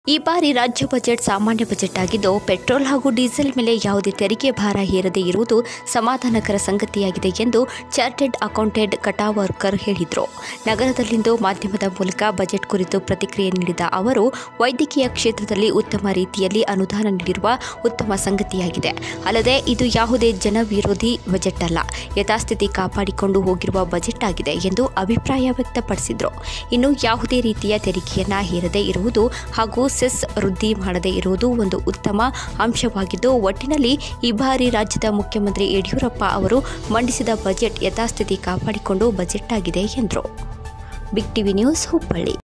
ಈ ಬಾರಿ ರಾಜ್ಯ ಬಜೆಟ್ ಸಾಮಾನ್ಯ ಬಜೆಟ್ ಆಗಿದ್ದು ಪೆಟ್ರೋಲ್ ಹಾಗೂ ಡೀಸೆಲ್ ಮೇಲೆ ಯಾವುದೇ ತೆರಿಗೆ ಭಾರ ಹೇರದೇ ಇರುವುದು ಸಮಾಧಾನಕರ ಸಂಗತಿಯಾಗಿದೆ ಎಂದು ಚಾರ್ಟೆಡ್ ಅಕೌಂಟೆಂಟ್ ಕಟಾವರ್ಕರ್ ಹೇಳಿದರು ನಗರದಲ್ಲಿಂದು ಮಾಧ್ಯಮದ ಮೂಲಕ ಬಜೆಟ್ ಕುರಿತು ಪ್ರತಿಕ್ರಿಯೆ ನೀಡಿದ ಅವರು ವೈದ್ಯಕೀಯ ಕ್ಷೇತ್ರದಲ್ಲಿ ಉತ್ತಮ ರೀತಿಯಲ್ಲಿ ಅನುದಾನ ನೀಡಿರುವ ಉತ್ತಮ ಸಂಗತಿಯಾಗಿದೆ ಅಲ್ಲದೆ ಇದು ಯಾವುದೇ ಜನವಿರೋಧಿ ಬಜೆಟ್ ಅಲ್ಲ ಯಥಾಸ್ಥಿತಿ ಕಾಪಾಡಿಕೊಂಡು ಹೋಗಿರುವ ಬಜೆಟ್ ಆಗಿದೆ ಎಂದು ಅಭಿಪ್ರಾಯ ವ್ಯಕ್ತಪಡಿಸಿದರು ಇನ್ನು ಯಾವುದೇ ರೀತಿಯ ತೆರಿಗೆಯನ್ನ ಹೇರದೇ ಇರುವುದು ಹಾಗೂ ಸೆಸ್ ವೃದ್ಧಿ ಮಾಡದೇ ಇರುವುದು ಒಂದು ಉತ್ತಮ ಅಂಶವಾಗಿದ್ದು ಒಟ್ಟಿನಲ್ಲಿ ಈ ಬಾರಿ ರಾಜ್ಯದ ಮುಖ್ಯಮಂತ್ರಿ ಯಡಿಯೂರಪ್ಪ ಅವರು ಮಂಡಿಸಿದ ಬಜೆಟ್ ಯಥಾಸ್ಥಿತಿ ಕಾಪಾಡಿಕೊಂಡು ಬಜೆಟ್ ಆಗಿದೆ ಎಂದರು ಬಿಗ್ ಟಿವಿ ನ್ಯೂಸ್ ಹುಬ್ಬಳ್ಳಿ